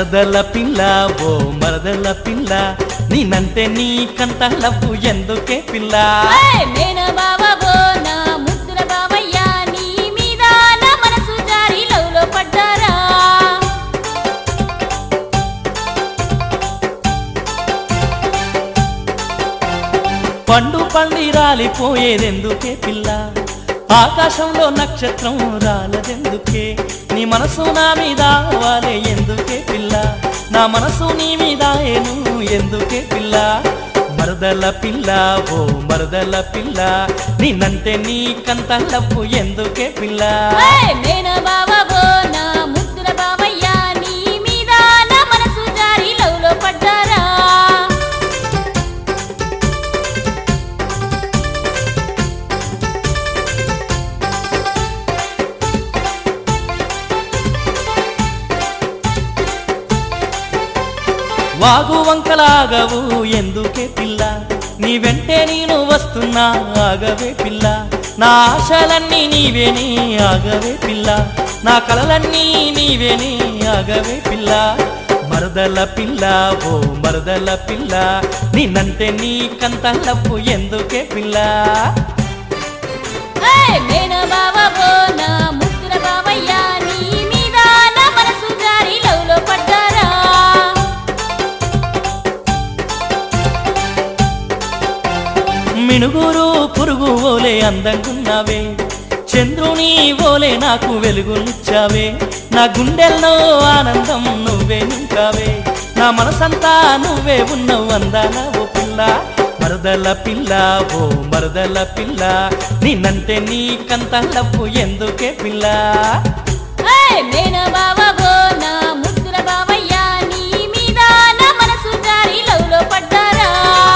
మరదల పిల్ల ఓ మరదల పిల్ల నేనంటే నీకంత లవ్వు ఎందుకే పిల్ల ఏయ్ మేన బావో నా ముద్దుల బావయ్య నీ మీద నా మనసు జారి లవ్లో పడ్డారా పండు పండి రాలిపోయేదెందుకే పిల్ల ఆకాశంలో నక్షత్రం రాలదెందుకే నీ మనసు నా మీద వాలే ఎందుకే పిల్ల నా మనసు నీ మీద ఏను ఎందుకే పిల్ల మరదల పిల్ల ఓ మరదల పిల్ల నేనంటే నీకంత లవ్వు ఎందుకే పిల్ల ఏయ్ మేన బావో నా ముద్దుల బావయ్య నీ మీద నా మనసు జారి లవ్లో పడ్డారా వాగు వంకలాగవు ఎందుకే పిల్ల నీ వెంటే నేను వస్తున్నా ఆగవే పిల్ల నా ఆశలన్నీ నీవేనే ఆగవే పిల్ల నా కలలన్నీ నీవేనే ఆగవే పిల్ల మరదల పిల్ల ఓ మరదల పిల్ల నేనంటే నీకంత లవ్వు ఎందుకే పిల్ల ఏయ్ మేన బావో నా ముద్దుల బావయ్య నీ మీద నా మనసు జారి లవ్లో పడ్డారా మినుగురు పురుగు ఓలే అందంగున్నావే చంద్రుని ఓలే నాకు వెలుగునిచ్చావే నా గుండెల్లో ఆనందం నువ్వే నింపావే నా మనసంతా నువ్వే ఉన్నావు అందాల ఓ పిల్ల మరదల పిల్ల ఓ మరదల పిల్ల నేనంటే నీకంత లవ్వు ఎందుకే పిల్ల ఏయ్ మేన బావో నా ముద్దుల బావయ్య నీ మీద నా మనసు జారి లవ్లో పడ్డారా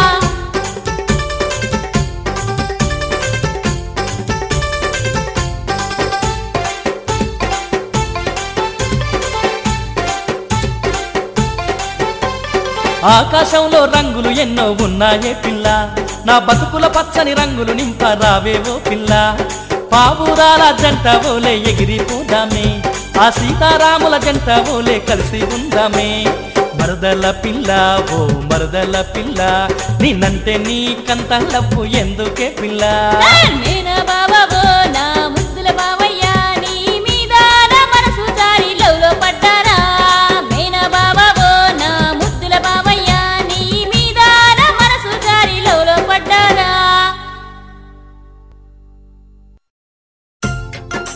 ఆకాశంలో రంగులు ఎన్నో ఉన్నాయే పిల్ల నా బతుకుల పచ్చని రంగులు నింపరావేవో పిల్ల పావురాల జంట ఓలే ఎగిరిపోదామే ఆ సీతారాముల జంట ఓలే కలిసి ఉందామే మరదల పిల్ల ఓ మరదల పిల్ల నేనంటే నీకంత లవ్వు ఎందుకే పిల్ల ఏయ్ మేన బావ